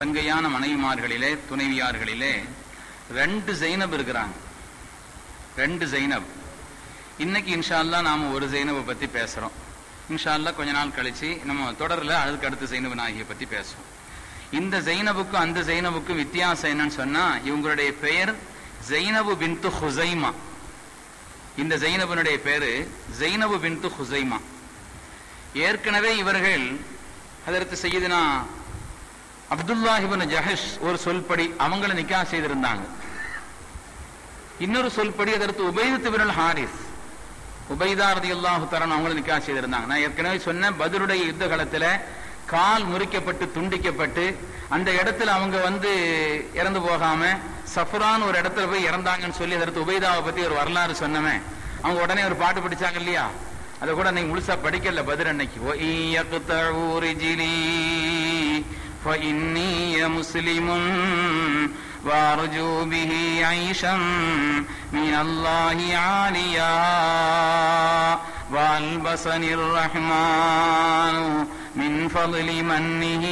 தங்கையான மனைவிமார்களிலே துணைவியார்களிலே ரெண்டு ஜைனப் இருக்கிறாங்க ரெண்டு ஜைனப் இன்னைக்கு இன்ஷா அல்லாஹ் நாம ஒரு ஜைனபை பத்தி பேசுறோம் இன்ஷா அல்லாஹ் கொஞ்ச நாள் கழிச்சு நம்ம தொடர்ல அதுக்கு அடுத்து ஜைனபு நாயகியை பத்தி பேசுவோம் இந்த ஜைனபுக்கும் அந்த ஜைனபுக்கும் வித்தியாசம் என்னன்னு சொன்னா இவங்களுடைய பெயர் ஜைனபு பின்து ஹுசைமா இந்த ஜைனபனுடைய பேரு ஜைனபு பின்து ஹுசைமா ஏற்கனவே இவர்கள் அதற்கு செய்யுதுனா அப்துல்லாஹிபின் ஜஹஷ் ஒரு சொல்படி அவங்கள நிக்கா செய்திருந்தாங்க இன்னொரு சொல்படி அதற்கு உபைதத்து பின் ஹாரிஸ் உபைதா ரதி அல்லாஹு தரன் அவங்கள நிக்கா செய்திருந்தாங்க நான் ஏற்கனவே சொன்னேன் பதிலுடைய யுத்த காலத்துல கால் முறிக்கப்பட்டு துண்டிக்கப்பட்டு அந்த இடத்துல அவங்க வந்து இறந்து போகாம சஃபரான் ஒரு இடத்துல போய் இறந்தாங்கன்னு சொல்லி அதற்கு உபைதாவை பத்தி ஒரு வரலாறு சொன்னவன் அவங்க உடனே ஒரு பாட்டு படிச்சாங்க இல்லையா அதை கூட நீங்க முழுசா படிக்கல பதில் அன்னைக்கு فإني مسلم وأرجو به عيشا من الله عاليا وألبسني الرحمن من فضل منه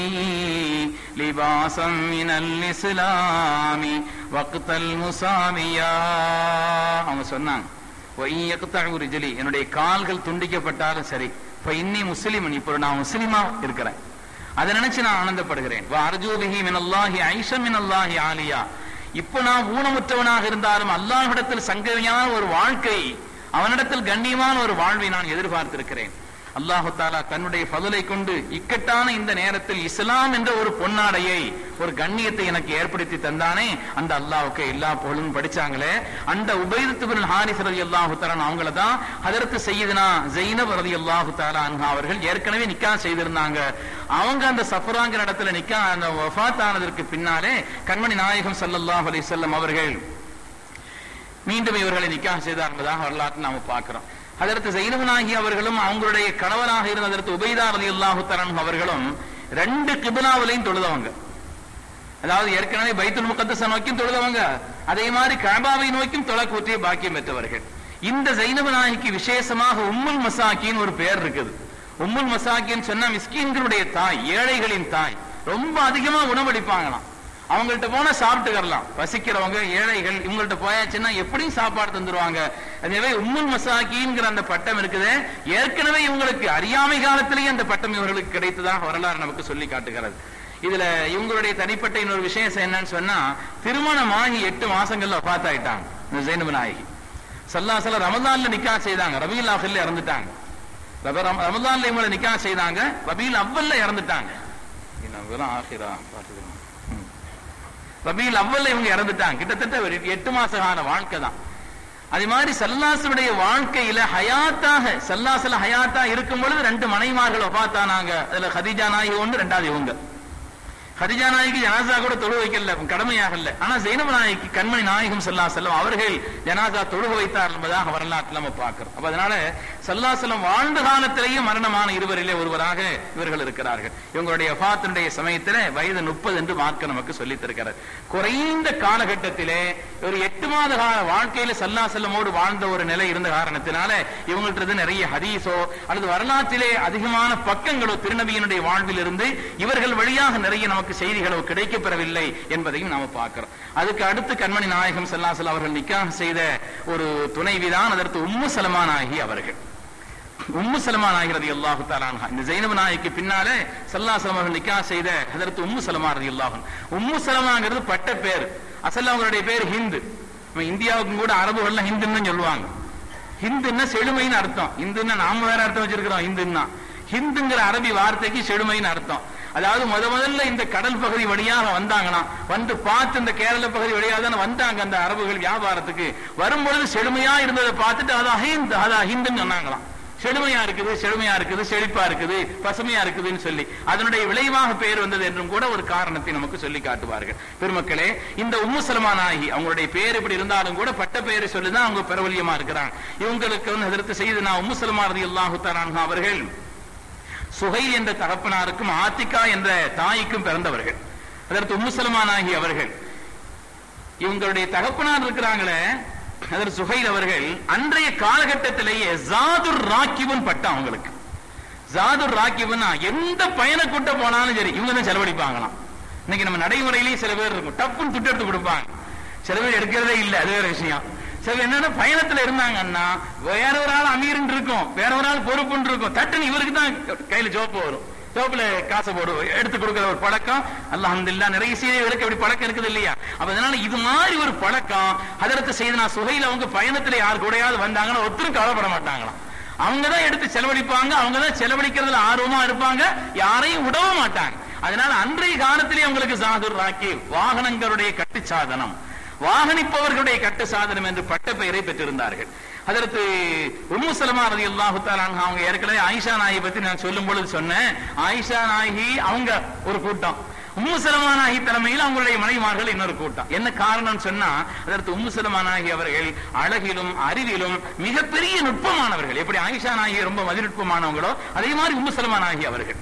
لباسا من الإسلام وقت المسامية அவங்க சொன்னாங்க ரிஜலி என்னுடைய கால்கள் துண்டிக்கப்பட்டாலும் சரி இப்ப இன்னி முஸ்லிமன் இப்போ நான் முஸ்லிமா இருக்கிறேன் அதை நினைச்சு நான் ஆனந்தப்படுகிறேன் அர்ஜூபிஹி மினல்லாஹி ஐஷம் மினல்லாஹி ஆலியா இப்போ நான் ஊனமுற்றவனாக இருந்தாலும் அல்லாஹ்விடத்தில் சங்கதியான ஒரு வாழ்க்கை அவனிடத்தில் கண்ணியமான ஒரு வாழ்வை நான் எதிர்பார்த்திருக்கிறேன் அல்லாஹு தாலா தன்னுடைய பதிலை கொண்டு இக்கட்டான இந்த நேரத்தில் இஸ்லாம் என்ற ஒரு பொன்னாடையை ஒரு கண்ணியத்தை எனக்கு ஏற்படுத்தி தந்தானே அந்த அல்லாவுக்கு எல்லா பொருளும் படிச்சாங்களே அந்த உபயத்துபின் ஹாரிஸ் ரதி அல்லாஹு தலான் அவங்கள தான் அதற்கு செய்யுதுனா ஜெயினப் ரதி அல்லாஹு தாலா அவர்கள் ஏற்கனவே நிக்கா செய்திருந்தாங்க அவங்க அந்த சஃபராங்கிற இடத்துல நிக்கா அந்த வஃத் ஆனதற்கு பின்னாலே கண்மணி நாயகம் சல்லல்லாஹ் அலி செல்லம் அவர்கள் மீண்டும் இவர்களை நிக்கா செய்தார் என்பதாக வரலாற்று நாம பார்க்கிறோம் அதற்கு ஜெயினவனாகி அவர்களும் அவங்களுடைய கணவனாக இருந்ததற்கு உபைதா அலி அல்லாஹு தரன் அவர்களும் ரெண்டு கிபிலாவிலையும் தொழுதவங்க அதாவது ஏற்கனவே பைத்துல் முகத்தச நோக்கியும் தொழுதவங்க அதே மாதிரி கபாவை நோக்கியும் தொழக்கூற்றிய பாக்கியம் பெற்றவர்கள் இந்த ஜெயினப நாய்க்கு விசேஷமாக உம்முல் மசாக்கின்னு ஒரு பெயர் இருக்குது உம்முல் மசாக்கின்னு சொன்னா மிஸ்கின்களுடைய தாய் ஏழைகளின் தாய் ரொம்ப அதிகமா உணவளிப்பாங்களாம் அவங்கள்ட்ட போனா சாப்பிட்டுக்கலாம் பசிக்கிறவங்க ஏழைகள் இவங்கள்ட்ட போயாச்சுன்னா எப்படியும் சாப்பாடு தந்துருவாங்க எனவே உம்முல் மசாக்கிங்கிற அந்த பட்டம் இருக்குது ஏற்கனவே இவங்களுக்கு அறியாமை காலத்திலேயே அந்த பட்டம் இவர்களுக்கு கிடைத்ததாக வரலாறு நமக்கு சொல்லி காட்டுகிறது இதுல இவங்களுடைய தனிப்பட்ட இன்னொரு விஷயம் என்னன்னு சொன்னா திருமணமாகி எட்டு மாசங்கள்ல பார்த்தாயிட்டாங்க இந்த ஜெயினபு நாயகி சல்லாசல ரமதான்ல நிக்கா செய்தாங்க ரபீல் ஆஃபில் இறந்துட்டாங்க ரமதான்ல இவங்களை நிக்கா செய்தாங்க ரபீல் அவ்வல்ல இறந்துட்டாங்க ஆஹிரா பார்த்துக்கலாம் ரபியில் அவ்வளவு இவங்க இறந்துட்டாங்க கிட்டத்தட்ட ஒரு எட்டு மாச கால வாழ்க்கை தான் அது மாதிரி சல்லாசுடைய வாழ்க்கையில ஹயாத்தாக சல்லாசுல ஹயாத்தா இருக்கும் பொழுது ரெண்டு மனைமார்கள் ஒபாத்தானாங்க அதுல ஹதிஜா நாயகி ஒன்று ரெண்டாவது இவங்க ஹதிஜா நாயகி ஜனாசா கூட தொழு வைக்கல கடமையாகல ஆனா ஜெயினப நாயகி கண்மணி நாயகம் சல்லா செல்லம் அவர்கள் ஜனாசா தொழுக வைத்தார் என்பதாக வரலாற்று நம்ம பார்க்கிறோம் அப்ப அதனால சல்லா செல்லம் வாழ்ந்த காலத்திலேயே மரணமான இருவரிலே ஒருவராக இவர்கள் இருக்கிறார்கள் இவங்களுடைய பாத்தினுடைய சமயத்தில வயது முப்பது என்று மார்க்க நமக்கு சொல்லித் தருகிறார் குறைந்த காலகட்டத்திலே ஒரு எட்டு மாத கால வாழ்க்கையில சல்லா செல்லமோடு வாழ்ந்த ஒரு நிலை இருந்த காரணத்தினால இவங்கள்ட்ட நிறைய ஹதீஸோ அல்லது வரலாற்றிலே அதிகமான பக்கங்களோ திருநபியினுடைய வாழ்வில் இருந்து இவர்கள் வழியாக நிறைய நமக்கு நமக்கு செய்திகளோ கிடைக்கப்பெறவில்லை என்பதையும் நாம பார்க்கிறோம் அதுக்கு அடுத்து கண்மணி நாயகம் செல்லாசல் அவர்கள் நிக்காக செய்த ஒரு துணைவிதான் அதற்கு உம்மு சலமான் ஆகி அவர்கள் உம்மு சலமான் ஆகிறது அல்லாஹு தாலான்ஹா இந்த ஜெயினபு நாய்க்கு பின்னாலே சல்லாசலம் அவர்கள் நிக்கா செய்த அதற்கு உம்மு சலமா ரதி அல்லாஹன் உம்மு சலமாங்கிறது பட்ட பேர் அசல் அவங்களுடைய பேர் ஹிந்து நம்ம இந்தியாவுக்கும் கூட அரபுகள்ல ஹிந்துன்னு சொல்லுவாங்க ஹிந்துன்னா செழுமைன்னு அர்த்தம் இந்துன்னா நாம வேற அர்த்தம் வச்சிருக்கிறோம் ஹிந்துன்னா ஹிந்துங்கிற அரபி வார்த்தைக்கு செழுமைன்னு அர்த்தம் அதாவது முத முதல்ல இந்த கடல் பகுதி வழியாக வந்தாங்கன்னா வந்து பார்த்து இந்த கேரள பகுதி வழியாக தானே வந்தாங்க அந்த அரபுகள் வியாபாரத்துக்கு வரும்பொழுது செழுமையா இருந்ததை பார்த்துட்டு அது அஹிந்த் அது அஹிந்துன்னு சொன்னாங்களாம் செழுமையா இருக்குது செழுமையா இருக்குது செழிப்பா இருக்குது பசுமையா இருக்குதுன்னு சொல்லி அதனுடைய விளைவாக பெயர் வந்தது என்றும் கூட ஒரு காரணத்தை நமக்கு சொல்லி காட்டுவார்கள் பெருமக்களே இந்த உம்மு சலமான் ஆகி அவங்களுடைய பேர் இப்படி இருந்தாலும் கூட பட்ட பெயரை சொல்லிதான் அவங்க பிரபல்யமா இருக்கிறாங்க இவங்களுக்கு வந்து எதிர்த்து செய்து நான் உம்மு சலமாரதி அல்லாஹு தரான் அவர்கள் சுஹைல் என்ற தகப்பனாருக்கும் ஆத்திகா என்ற தாய்க்கும் பிறந்தவர்கள் அதற்கு உம்முசலமான் ஆகி அவர்கள் இவங்களுடைய தகப்பனார் இருக்கிறாங்களே அதற்கு சுஹைல் அவர்கள் அன்றைய காலகட்டத்திலேயே ஜாதுர் ராக்கிபன் பட்டம் அவங்களுக்கு ஜாதுர் ராக்கிபன்னா எந்த பயண கூட்ட போனாலும் சரி இவங்க தான் செலவழிப்பாங்களாம் இன்னைக்கு நம்ம நடைமுறையிலேயே சில பேர் இருக்கும் டப்புன்னு துட்டு எடுத்து கொடுப்பாங்க சில பேர் எடுக்கிறதே இல்ல அது வேற விஷயம் சில பேர் என்னன்னா பயணத்துல இருந்தாங்கன்னா வேற ஒரு ஆள் அமீர்னு இருக்கும் வேற ஒரு ஆள் பொறுப்புன்னு இருக்கும் தட்டுன்னு இவருக்கு தான் கையில ஜோப்பு வரும் ஜோப்புல காசை போடு எடுத்து கொடுக்கிற ஒரு பழக்கம் அல்ஹம்துலில்லா நிறைய சீதைகளுக்கு அப்படி பழக்கம் இருக்குது இல்லையா அப்ப அதனால இது மாதிரி ஒரு பழக்கம் அதற்கு செய்து நான் சுகையில அவங்க பயணத்துல யார் கூடயாவது வந்தாங்கன்னா ஒருத்தரும் கவலைப்பட மாட்டாங்களாம் அவங்க தான் எடுத்து செலவழிப்பாங்க அவங்க தான் செலவழிக்கிறதுல ஆர்வமா இருப்பாங்க யாரையும் விடவ மாட்டாங்க அதனால அன்றைய காலத்திலே அவங்களுக்கு சாதுர் ராக்கி வாகனங்களுடைய கட்டு சாதனம் வாகனிப்பவர்களுடைய கட்டு சாதனம் என்று பட்ட பெயரை பெற்றிருந்தார்கள் அதற்கு உம்மு சலமா ரதி அல்லாஹு அவங்க ஏற்கனவே ஆயிஷா நாயகி பத்தி நான் சொல்லும் பொழுது சொன்னேன் ஆயிஷா நாயகி அவங்க ஒரு கூட்டம் உம்மு சலமா நாயகி தலைமையில் அவங்களுடைய மனைவிமார்கள் இன்னொரு கூட்டம் என்ன காரணம் சொன்னா அதற்கு உம்மு சலமா நாயகி அவர்கள் அழகிலும் அறிவிலும் மிகப்பெரிய நுட்பமானவர்கள் எப்படி ஆயிஷா நாயகி ரொம்ப மதிநுட்பமானவங்களோ அதே மாதிரி உம்மு சலமா நாயகி அவர்கள்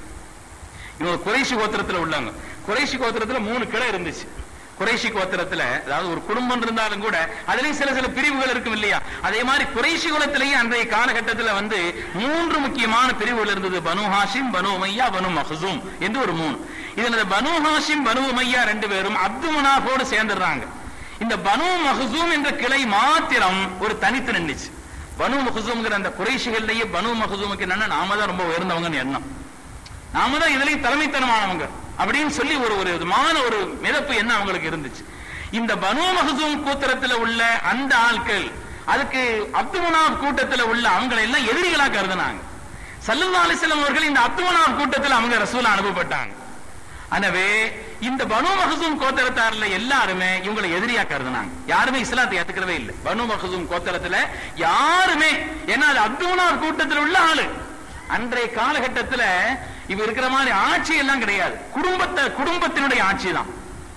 இவங்க குறைஷி கோத்திரத்துல உள்ளவங்க குறைஷி கோத்திரத்துல மூணு கிளை இருந்துச்சு குறைஷி கோத்திரத்துல அதாவது ஒரு குடும்பம் இருந்தாலும் கூட அதுலயும் சில சில பிரிவுகள் இருக்கும் இல்லையா அதே மாதிரி குறைஷி குலத்திலேயே அன்றைய காலகட்டத்துல வந்து மூன்று முக்கியமான பிரிவுகள் இருந்தது பனு ஹாஷிம் பனு உமையா பனு மஹசூம் என்று ஒரு மூணு இதுல இந்த பனு ஹாஷிம் பனு உமையா ரெண்டு பேரும் அப்து முனாஃபோடு சேர்ந்துடுறாங்க இந்த பனு மஹசூம் என்ற கிளை மாத்திரம் ஒரு தனித்து நின்றுச்சு பனு மஹசூம்ங்கிற அந்த குறைஷிகள்லயே பனு மஹசூமுக்கு என்னன்னா நாம தான் ரொம்ப உயர்ந்தவங்கன்னு எண்ணம் நாம தான் இதுலயும் தலைமைத்தனமானவங்க அப்படின்னு சொல்லி ஒரு ஒரு விதமான ஒரு மிதப்பு என்ன அவங்களுக்கு இருந்துச்சு இந்த பனு மஹசூம் கூத்திரத்துல உள்ள அந்த ஆட்கள் அதுக்கு அப்துமனாப் கூட்டத்துல உள்ள அவங்களை எல்லாம் எதிரிகளா கருதுனாங்க சல்லல்லா அலிஸ்லாம் அவர்கள் இந்த அப்துமனாப் கூட்டத்துல அவங்க ரசூலா அனுப்பப்பட்டாங்க எனவே இந்த பனு மஹசூம் கோத்தரத்தார்ல எல்லாருமே இவங்களை எதிரியா கருதுனாங்க யாருமே இஸ்லாத்தை ஏத்துக்கிறவே இல்லை பனு மஹசூம் கோத்தரத்துல யாருமே ஏன்னா அது அப்துமனாப் கூட்டத்தில் உள்ள ஆளு அன்றைய காலகட்டத்துல இவ இருக்கிற மாதிரி ஆட்சி எல்லாம் கிடையாது குடும்பத்தை குடும்பத்தினுடைய ஆட்சி தான்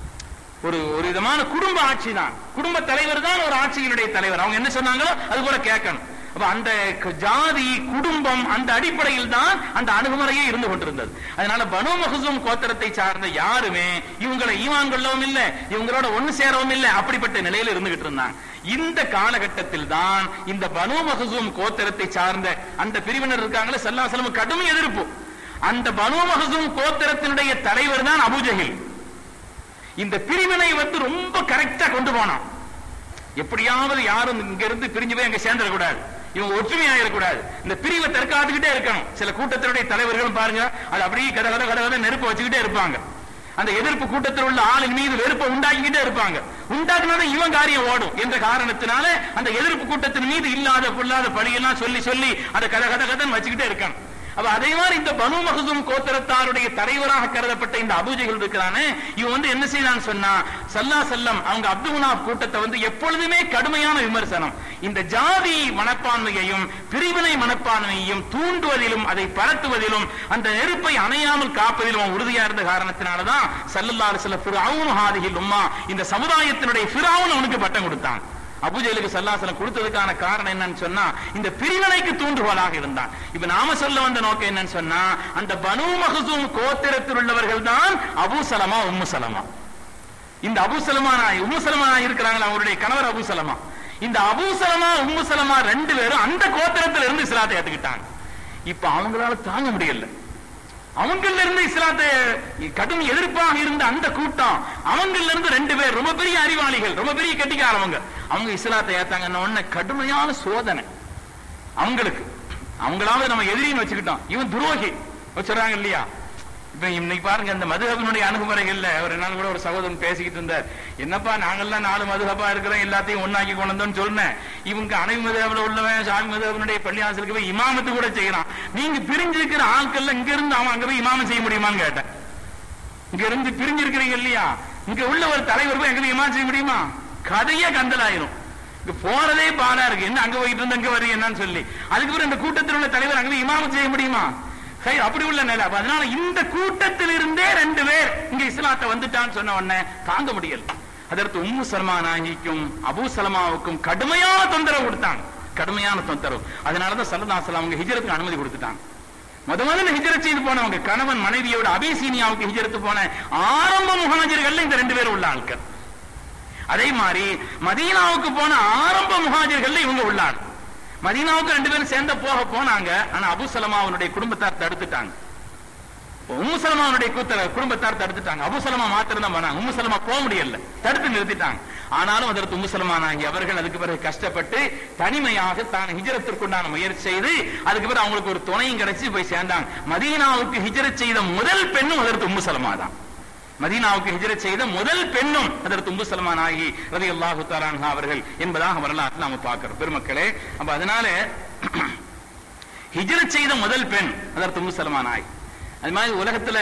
ஒரு ஒரு விதமான குடும்ப ஆட்சி தான் குடும்ப தலைவர் தான் ஒரு ஆட்சியினுடைய தலைவர் அவங்க என்ன சொன்னாங்களோ அது போல கேட்கணும் அப்ப அந்த க- ஜாதி குடும்பம் அந்த அடிப்படையில் தான் அந்த அணுகுமுறையே இருந்து கொண்டிருந்தது அதனால பனு மஹசூம் கோத்திரத்தை சார்ந்த யாருமே இவங்களை ஈமான் கொள்ளவும் இல்லை இவங்களோட ஒண்ணு சேரவும் இல்லை அப்படிப்பட்ட நிலையில இருந்துகிட்டு இருந்தாங்க இந்த காலகட்டத்தில் தான் இந்த பனு மஹசூம் கோத்திரத்தை சார்ந்த அந்த பிரிவினர் இருக்காங்களே சல்லாசலம் கடும் எதிர்ப்பு அந்த பனு மஹசூம் கோத்திரத்தினுடைய தலைவர் தான் அபுஜஹில் இந்த பிரிவினை வந்து ரொம்ப கரெக்டா கொண்டு போனான் எப்படியாவது யாரும் இங்க இருந்து பிரிஞ்சு போய் அங்க சேர்ந்துடக்கூடாது இவங்க ஒற்றுமையாயிடக்கூடாது இந்த பிரிவை தற்காத்துக்கிட்டே இருக்கணும் சில கூட்டத்தினுடைய தலைவர்களும் பாருங்க அது அப்படியே கத கத கத கத நெருப்பு வச்சுக்கிட்டே இருப்பாங்க அந்த எதிர்ப்பு கூட்டத்தில் உள்ள ஆளின் மீது வெறுப்பை உண்டாக்கிக்கிட்டே இருப்பாங்க உண்டாக்குனாதான் இவன் காரியம் ஓடும் என்ற காரணத்தினால அந்த எதிர்ப்பு கூட்டத்தின் மீது இல்லாத பொல்லாத பழியெல்லாம் சொல்லி சொல்லி அதை கத கத கதன்னு வச்சுக்கிட்டே இருக்கான் அப்ப அதே மாதிரி இந்த பனு மகசூம் கோத்திரத்தாருடைய தலைவராக கருதப்பட்ட இந்த அபூஜைகள் இருக்கிறானே இவன் வந்து என்ன செய்யலான்னு சொன்னா சல்லா செல்லம் அவங்க அப்துமுனாப் கூட்டத்தை வந்து எப்பொழுதுமே கடுமையான விமர்சனம் இந்த ஜாதி மனப்பான்மையையும் பிரிவினை மனப்பான்மையையும் தூண்டுவதிலும் அதை பரத்துவதிலும் அந்த நெருப்பை அணையாமல் காப்பதிலும் அவன் உறுதியா இருந்த காரணத்தினாலதான் சல்லல்லாஹு சில ஃபிரௌன் ஹாதிஹில் உம்மா இந்த சமுதாயத்தினுடைய ஃபிரௌன் அவனுக்கு பட்டம் கொடுத்தான் அபுஜலுக்கு சல்லாசலம் கொடுத்ததுக்கான காரணம் என்னன்னு சொன்னா இந்த பிரிவினைக்கு தூண்டுகோலாக இருந்தான் இப்ப நாம சொல்ல வந்த நோக்கம் என்னன்னு சொன்னா அந்த பனு மகசூம் கோத்திரத்தில் உள்ளவர்கள் தான் அபு சலமா உம்மு சலமா இந்த அபு சலமா நாய் உம்மு சலமா நாய் இருக்கிறாங்களா அவருடைய கணவர் அபு சலமா இந்த அபு சலமா உம்மு சலமா ரெண்டு பேரும் அந்த கோத்திரத்துல இருந்து இஸ்லாத்தை ஏத்துக்கிட்டாங்க இப்ப அவங்களால தாங்க முடியல அவங்கள்ல இருந்து இஸ்லாத்தை கடும் எதிர்ப்பாக இருந்த அந்த கூட்டம் அவங்கள்ல இருந்து ரெண்டு பேர் ரொம்ப பெரிய அறிவாளிகள் ரொம்ப பெரிய கெட்டிக்காரவங்க அவங்க இஸ்லாத்தை ஏத்தாங்கன்ன உடனே கடுமையான சோதனை அவங்களுக்கு அவங்களாவது நம்ம எதிரின்னு வச்சுக்கிட்டோம் இவன் துரோகி வச்சுறாங்க இல்லையா இப்ப இன்னைக்கு பாருங்க இந்த மதுஹபினுடைய அணுகுமுறைகள்ல ஒரு நாள் கூட ஒரு சகோதரன் பேசிக்கிட்டு இருந்தார் என்னப்பா நாங்கெல்லாம் நாலு மதுஹபா இருக்கிறோம் எல்லாத்தையும் ஒண்ணாக்கி கொண்டு வந்தோம்னு சொன்னேன் இவங்க அணைவு மதுஹபில் உள்ளவன் சாமி மதுஹபினுடைய பள்ளியாசலுக்கு போய் இமாமத்து கூட செய்யறான் நீங்க பிரிஞ்சிருக்கிற ஆட்கள்ல இங்க இருந்து அவன் அங்க போய் இமாமம் செய்ய முடியுமான்னு கேட்டேன் இங்க இருந்து பிரிஞ்சிருக்கிறீங்க இல்லையா இங்க உள்ள ஒரு தலைவர் போய் எங்க போய் இமாம் செய்ய முடியுமா கதையே கந்தலாயிரும் இங்க போறதே பாடா இருக்கு என்ன அங்க போயிட்டு இருந்து அங்க வருது என்னன்னு சொல்லி அதுக்கப்புறம் இந்த கூட்டத்தில் உள்ள தலைவர் அங்க போய் இமாமம் செய்ய முடியுமா சரி அப்படி உள்ள நிலை அப்ப அதனால இந்த கூட்டத்தில் இருந்தே ரெண்டு பேர் இங்க இஸ்லாத்தை வந்துட்டான்னு சொன்ன உடனே தாங்க முடியல அதற்கு உம்மு சல்மா நாயிக்கும் அபூ சலமாவுக்கும் கடுமையான தொந்தரவு கொடுத்தாங்க கடுமையான தொந்தரவு அதனாலதான் சல்லதாசலம் அவங்க ஹிஜரத்துக்கு அனுமதி கொடுத்துட்டாங்க முத முதல்ல ஹிஜரத் செய்து போனவங்க கணவன் மனைவியோட அபிசீனியாவுக்கு ஹிஜரத்து போன ஆரம்ப முகாஜர்கள்ல இந்த ரெண்டு பேரும் உள்ள ஆட்கள் அதே மாதிரி மதீனாவுக்கு போன ஆரம்ப முகாஜர்கள்ல இவங்க உள்ளாங்க மதீனாவுக்கு ரெண்டு பேரும் சேர்ந்த போக போனாங்க ஆனா அபு சலமா அவனுடைய குடும்பத்தார் தடுத்துட்டாங்க உம்முசலமாவுடைய கூத்த குடும்பத்தார் தடுத்துட்டாங்க அபுசலமா மாத்திரம் தான் பண்ணாங்க உம்முசலமா போக முடியல தடுத்து நிறுத்திட்டாங்க ஆனாலும் அதற்கு உம்முசலமானாகி அவர்கள் அதுக்கு பிறகு கஷ்டப்பட்டு தனிமையாக தான் ஹிஜரத்திற்குண்டான முயற்சி செய்து அதுக்கு பிறகு அவங்களுக்கு ஒரு துணையும் கிடைச்சு போய் சேர்ந்தாங்க மதீனாவுக்கு ஹிஜரத் செய்த முதல் பெண்ணும் அதற்கு உம்முசலமா தான் மதீனாவுக்கு ஹிஜரத் செய்த முதல் பெண்ணும் அதற்கு உம்மு சல்மான் ஆகி ரதி அல்லாஹு தாலான்ஹா அவர்கள் என்பதாக வரலாற்று நாம பார்க்கிறோம் பெருமக்களே அப்ப அதனால ஹிஜரத் செய்த முதல் பெண் அதற்கு உம்மு சல்மான் ஆகி அது மாதிரி உலகத்துல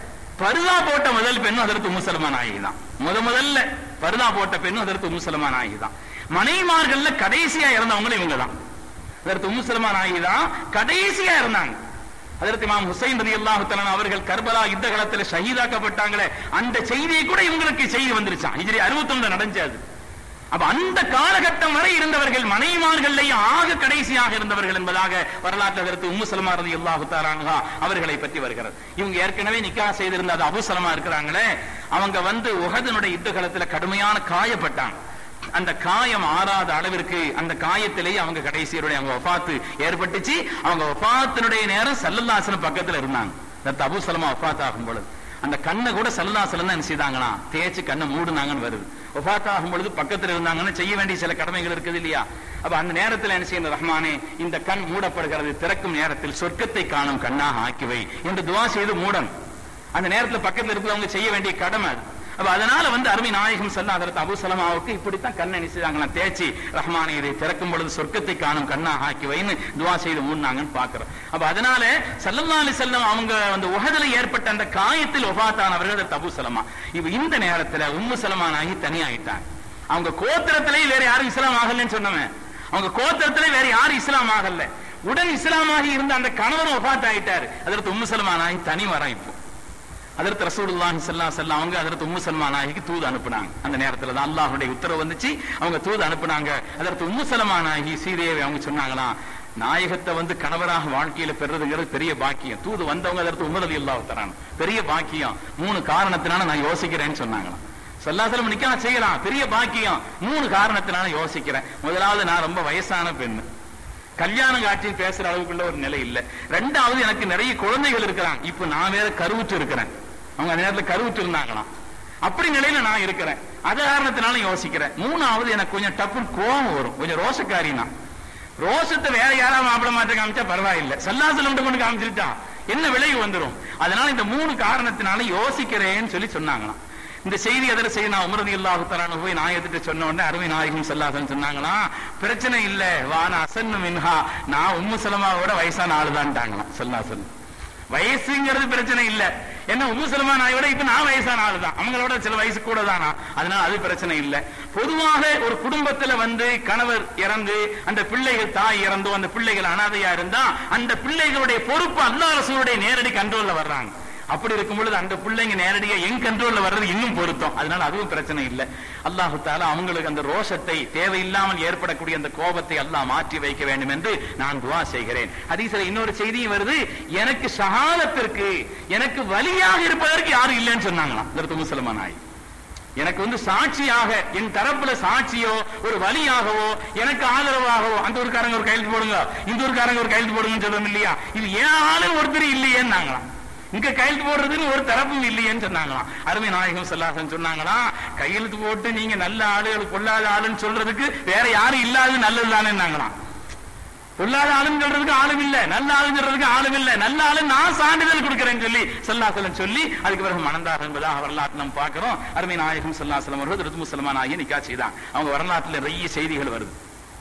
பருதா போட்ட முதல் பெண்ணும் அதற்கு உம்மு சல்மான் ஆகி தான் முத முதல்ல பருதா போட்ட பெண்ணும் அதற்கு உம்மு சல்மான் ஆகி தான் மனைவிமார்கள்ல கடைசியா இறந்தவங்களும் இவங்க தான் அதற்கு உம்மு சல்மான் ஆகி தான் கடைசியா இருந்தாங்க அதற்கு இமாம் ஹுசைன் ரதி அல்லாஹு அவர்கள் கர்பலா யுத்த காலத்துல ஷஹீதாக்கப்பட்டாங்களே அந்த செய்தியை கூட இவங்களுக்கு செய்தி வந்துருச்சான் ஹிஜ்ரி 61 நடந்தது அப்ப அந்த காலகட்டம் வரை இருந்தவர்கள் மனைவிமார்களையும் ஆக கடைசியாக இருந்தவர்கள் என்பதாக வரலாற்று கருத்து உம்மு சலமா ரதி அல்லாஹு தாரான்ஹா அவர்களை பற்றி வருகிறது இவங்க ஏற்கனவே நிக்கா செய்திருந்த அது அபு சலமா இருக்கிறாங்களே அவங்க வந்து உகதனுடைய யுத்த காலத்துல கடுமையான காயப்பட்டாங்க அந்த காயம் ஆறாத அளவிற்கு அந்த காயத்திலேயே அவங்க கடைசியருடைய அவங்க வஃபாத்து ஏற்பட்டுச்சு அவங்க வஃபாத்தினுடைய நேரம் சல்லல்லாசன பக்கத்துல இருந்தாங்க இந்த அபு சலமா வஃபாத் ஆகும் பொழுது அந்த கண்ணை கூட சல்லல்லாசலம் தான் என்ன செய்தாங்களாம் தேய்ச்சி கண்ணை மூடுனாங்கன்னு வருது வஃபாத் ஆகும் பொழுது பக்கத்துல இருந்தாங்கன்னு செய்ய வேண்டிய சில கடமைகள் இருக்குது இல்லையா அப்ப அந்த நேரத்தில் என்ன செய்யணும் ரஹ்மானே இந்த கண் மூடப்படுகிறது திறக்கும் நேரத்தில் சொர்க்கத்தை காணும் கண்ணாக ஆக்கிவை என்று துவா செய்து மூடன் அந்த நேரத்துல பக்கத்துல இருக்கிறவங்க செய்ய வேண்டிய கடமை அது அப்ப அதனால வந்து அருமை நாயகம் செல்ல அதற்கு அபு சலமாவுக்கு இப்படித்தான் கண்ணை நினைச்சாங்களாம் தேய்ச்சி ரஹ்மானை இதை திறக்கும் பொழுது சொர்க்கத்தை காணும் கண்ணா ஆக்கி வைன்னு துவா செய்து மூடினாங்கன்னு பாக்குறோம் அப்ப அதனால சல்லல்லா அலி செல்லம் அவங்க அந்த உகதுல ஏற்பட்ட அந்த காயத்தில் ஒபாத்தானவர்கள் அதற்கு அபு சலமா இப்ப இந்த நேரத்துல உம்மு சலமானாகி தனியாயிட்டாங்க அவங்க கோத்திரத்திலே வேற யாரும் இஸ்லாம் ஆகலன்னு சொன்னவன் அவங்க கோத்திரத்திலே வேற யாரும் இஸ்லாம் ஆகல உடன் இஸ்லாமாகி இருந்த அந்த கணவரும் ஒபாத் ஆயிட்டாரு அதற்கு உம்மு சலமானாகி தனி வரான் இப்போ அதற்கு ரசூலுல்லாஹி ஸல்லல்லாஹு அலைஹி அவங்க அதற்கு உம்மு சல்மான் ஆகிக்கு தூது அனுப்புனாங்க அந்த நேரத்துல தான் அல்லாஹ்வுடைய உத்தரவு வந்துச்சு அவங்க தூது அனுப்புனாங்க அதற்கு உம்மு சல்மான் ஆகி சீதையை அவங்க சொன்னாங்களாம் நாயகத்தை வந்து கணவராக வாழ்க்கையில பெறுறதுங்கிறது பெரிய பாக்கியம் தூது வந்தவங்க அதற்கு உமரதி இல்லாஹ் தரான் பெரிய பாக்கியம் மூணு காரணத்தினால நான் யோசிக்கிறேன்னு சொன்னாங்களாம் சல்லாசலம் நிக்கா செய்யலாம் பெரிய பாக்கியம் மூணு காரணத்தினால யோசிக்கிறேன் முதலாவது நான் ரொம்ப வயசான பெண்ணு கல்யாண காட்சி பேசுற அளவுக்குள்ள ஒரு நிலை இல்ல ரெண்டாவது எனக்கு நிறைய குழந்தைகள் இருக்கிறாங்க இப்ப நான் வேற கருவுற்று இருக்கிறேன் அவங்க அந்த நேரத்துல கருவுற்று இருந்தாங்களாம் அப்படி நிலையில நான் இருக்கிறேன் அது காரணத்தினால யோசிக்கிறேன் மூணாவது எனக்கு கொஞ்சம் டப்புன்னு கோபம் வரும் கொஞ்சம் ரோஷக்காரி நான் ரோஷத்தை வேற யாராவது மாப்பிள மாற்ற காமிச்சா பரவாயில்லை சல்லாசலம் கொண்டு காமிச்சிருச்சா என்ன விளைவு வந்துரும் அதனால இந்த மூணு காரணத்தினால யோசிக்கிறேன்னு சொல்லி சொன்னாங்களாம் இந்த செய்தி எதிர செய்ய நான் உமரதி இல்லாஹு தரானு போய் நாயத்திட்டு சொன்ன உடனே அருமை நாயகம் செல்லாசன் சொன்னாங்களா பிரச்சனை இல்ல வான அசன்னு மின்ஹா நான் உம்மு சலமாவோட வயசான ஆளுதான்ட்டாங்களாம் செல்லாசன் வயசுங்கிறது பிரச்சனை இல்ல என்ன உம்மு சலமா நாயோட இப்ப நான் வயசான ஆளு தான் அவங்களோட சில வயசு கூட தானா அதனால அது பிரச்சனை இல்ல பொதுவாக ஒரு குடும்பத்துல வந்து கணவர் இறந்து அந்த பிள்ளைகள் தாய் இறந்தோ அந்த பிள்ளைகள் அனாதையா இருந்தா அந்த பிள்ளைகளுடைய பொறுப்பு அல்லா ரசூலுடைய நேரடி கண்ட்ரோல்ல வர்றாங்க அப்படி இருக்கும் பொழுது அந்த பிள்ளைங்க நேரடியா என் கண்ட்ரோல்ல வர்றது இன்னும் பொருத்தம் அதனால அதுவும் பிரச்சனை இல்லை அல்லாஹு தாலா அவங்களுக்கு அந்த ரோஷத்தை தேவையில்லாமல் ஏற்படக்கூடிய அந்த கோபத்தை அல்லாஹ் மாற்றி வைக்க வேண்டும் என்று நான் துவா செய்கிறேன் ஹதீஸ்ல இன்னொரு செய்தியும் வருது எனக்கு ஷஹாதத்திற்கு எனக்கு வலியாக இருப்பதற்கு யாரும் இல்லைன்னு சொன்னாங்களாம் இதற்கு முசலமான் ஆயி எனக்கு வந்து சாட்சியாக என் தரப்புல சாட்சியோ ஒரு வழியாகவோ எனக்கு ஆதரவாகவோ அந்த ஊருக்காரங்க ஒரு கையெழுத்து போடுங்க இந்த ஊருக்காரங்க ஒரு கையெழுத்து போடுங்கன்னு சொல்றோம் இல்லையா இது ஏன் ஆளு ஒருத்தர் இல்லையேன்னாங்களாம் இங்க கையெழுத்து போடுறதுன்னு ஒரு தரப்பும் இல்லையேன்னு சொன்னாங்களாம் அருமை நாயகம் சொல்லாசன் சொன்னாங்களாம் கையெழுத்து போட்டு நீங்க நல்ல ஆளுகள் கொள்ளாத ஆளுன்னு சொல்றதுக்கு வேற யாரும் இல்லாத நல்லது தானேன்னாங்களாம் பொல்லாத ஆளுன்னு சொல்றதுக்கு ஆளும் இல்ல நல்ல ஆளுன்னு சொல்றதுக்கு ஆளும் இல்ல நல்ல ஆளு நான் சான்றிதழ் கொடுக்கிறேன்னு சொல்லி சொல்லாசலம் சொல்லி அதுக்கு பிறகு மணந்தார் என்பதாக வரலாற்று நம்ம பார்க்கிறோம் அருமை நாயகம் சொல்லாசலம் அவர்கள் ருத்து முசல்மான் ஆகிய நிக்கா செய்தான் அவங்க வரலாற்றுல நிறைய செய்திகள் வருது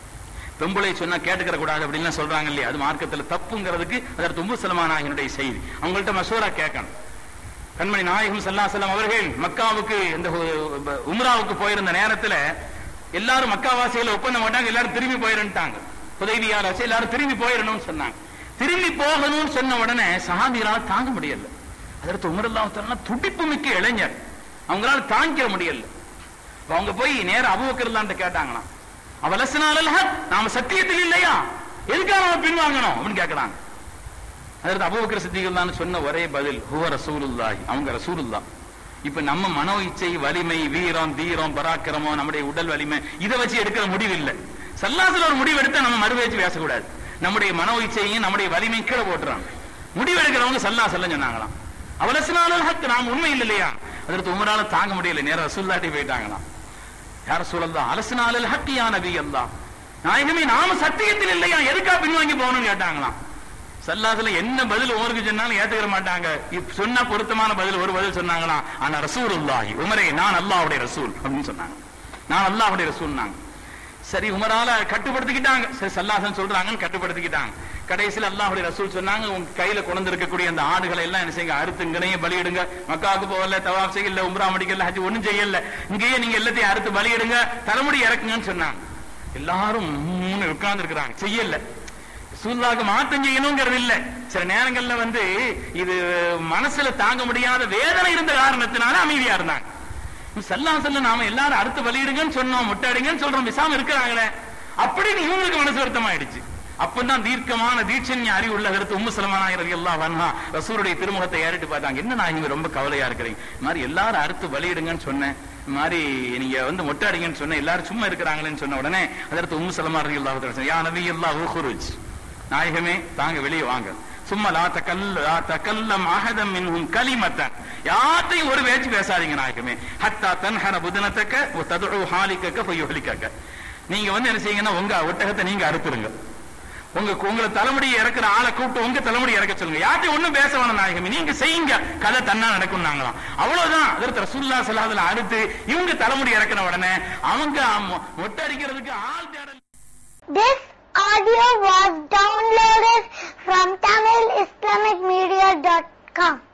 பெம்பளை சொன்னா கேட்டுக்கிற கூடாது அப்படின்னு சொல்றாங்க இல்லையா அது மார்க்கத்துல தப்புங்கிறதுக்கு அதற்கு உம்பு சலமானாகினுடைய செய்தி அவங்கள்ட்ட மசூரா கேட்கணும் கண்மணி நாயகம் சல்லாசலம் அவர்கள் மக்காவுக்கு இந்த உம்ராவுக்கு போயிருந்த நேரத்துல எல்லாரும் மக்காவாசிகளை ஒப்பந்தம் மாட்டாங்க எல்லாரும் திரும்பி போயிருந்துட்டாங்க உதவியார் வச்சு எல்லாரும் திரும்பி போயிடணும்னு சொன்னாங்க திரும்பி போகணும்னு சொன்ன உடனே சஹாபியரால் தாங்க முடியல அதற்கு உமரல்லாஹ் துடிப்பு மிக்க இளைஞர் அவங்களால தாங்கிக்க முடியல அவங்க போய் நேரம் அபுவக்கர்லான்ட்டு கேட்டாங்களாம் அவலசனால நாம சத்தியத்தில் இல்லையா எதுக்காக நம்ம பின்வாங்கணும் அப்படின்னு கேட்கிறாங்க அதற்கு அபுபக்கர் சித்திகள் தான் சொன்ன ஒரே பதில் ஹுவ ரசூலுல்லாஹி அவங்க ரசூலுல்லா இப்ப நம்ம மனோ இச்சை வலிமை வீரம் தீரம் பராக்கிரமம் நம்முடைய உடல் வலிமை இதை வச்சு எடுக்கிற முடிவு இல்லை சல்லாசல ஒரு முடிவு எடுத்தா நம்ம மறுவை வச்சு பேசக்கூடாது நம்முடைய மனோ இச்சையும் நம்முடைய வலிமை கீழே போட்டுறாங்க முடிவு எடுக்கிறவங்க சல்லா செல்ல சொன்னாங்களாம் அவலசினாலும் ஹக் நாம் உண்மை இல்லையா அதற்கு உமரால தாங்க முடியல நேரம் ரசூல்லாட்டி போயிட்டாங்களாம் யார சூழல்தான் அலசினாலில் ஹக்கியா நபி அல்லா நாயகமே நாம சத்தியத்தில் இல்லையா எதுக்கா பின்வாங்கி போகணும்னு கேட்டாங்களாம் சல்லாசுல என்ன பதில் உமருக்கு சொன்னாலும் ஏத்துக்கிற மாட்டாங்க இப்ப சொன்னா பொருத்தமான பதில் ஒரு பதில் சொன்னாங்களாம் ஆனா ரசூலுல்லாஹி உமரே நான் அல்லாஹ்வுடைய ரசூல் அப்படின்னு சொன்னாங்க நான் அல்லாஹ்வுடைய ரசூல்னாங்க சரி உமரால கட்டுப்படுத்திக்கிட்டாங்க சரி சல்லாசன் சொல்றாங்கன்னு கட்டுப்படுத்திக்கிட்டாங்க கடைசியில் அல்லாஹ்வுடைய ரசூல் சொன்னாங்க உங்க கையில கொண்டு இருக்கக்கூடிய அந்த ஆடுகளை எல்லாம் என்ன செய்யுங்க அறுத்து இங்கனையே பலியிடுங்க மக்காவுக்கு போகல தவாப் செய்யல உம்ரா முடிக்கல ஹஜ் ஒண்ணும் செய்யல இங்கேயே நீங்க எல்லாத்தையும் அறுத்து பலியிடுங்க தலைமுடி இறக்குங்கன்னு சொன்னாங்க எல்லாரும் மூணு உட்கார்ந்து இருக்கிறாங்க செய்யல சூழ்நாக்கு மாற்றம் செய்யணுங்கிறது இல்ல சில நேரங்கள்ல வந்து இது மனசுல தாங்க முடியாத வேதனை இருந்த காரணத்தினால அமைதியா இருந்தாங்க செல்லா செல்ல நாம எல்லாரும் அடுத்து வெளியிடுங்கன்னு சொன்னோம் முட்டாடுங்கன்னு சொல்றோம் விசாம இருக்கிறாங்களே அப்படின்னு இவங்களுக்கு மனசு வருத்தமாயிடுச்சு அப்பதான் தீர்க்கமான தீட்சண்ய அறிவு உள்ள கருத்து உம்மு சலமானாயிரம் எல்லாம் வந்தா ரசூருடைய திருமுகத்தை ஏறிட்டு பார்த்தாங்க என்ன நான் இங்க ரொம்ப கவலையா இருக்கிறீங்க இந்த மாதிரி எல்லாரும் அறுத்து பலியிடுங்கன்னு சொன்னேன் இந்த மாதிரி நீங்க வந்து மொட்டாடிங்கன்னு சொன்ன எல்லாரும் சும்மா இருக்கிறாங்களேன்னு சொன்ன உடனே அதற்கு உம்மு சலமா ரதி அல்லாஹ் யா நபி அல்லாஹ் உஹுருஜ் நாயகமே தாங்க வெளியே வாங்க சும்மா லா தக்கல்ல லா தக்கல்லம் அஹதம் மின்ஹும் கலிமத்தன் யார்ட்டையும் ஒரு பேச்சு பேசாதீங்க நாயகமே ஹத்தா தன்ஹர புதனத்தக்க ததுஉ ஹாலிக்கக்க ஃபயுஹ்லிக்கக்க நீங்க வந்து என்ன செய்யுங்கன்னா உங்க ஒட்டகத்தை நீங்க அறுத்துருங்க உங்க உங்களை தலைமுடி இறக்குற ஆளை கூப்பிட்டு உங்க தலைமுடி இறக்க சொல்லுங்க யார்ட்டையும் ஒண்ணும் பேச வேணாம் நாயகமே நீங்க செய்யுங்க கதை தன்னா நடக்கும் நாங்களாம் அவ்வளவுதான் அதற்கு ரசூல்லா சலாதுல அறுத்து இவங்க தலைமுடி இறக்குன உடனே அவங்க மொட்டை அடிக்கிறதுக்கு ஆள் தேடல் This audio was downloaded from TamilIslamicMedia.com.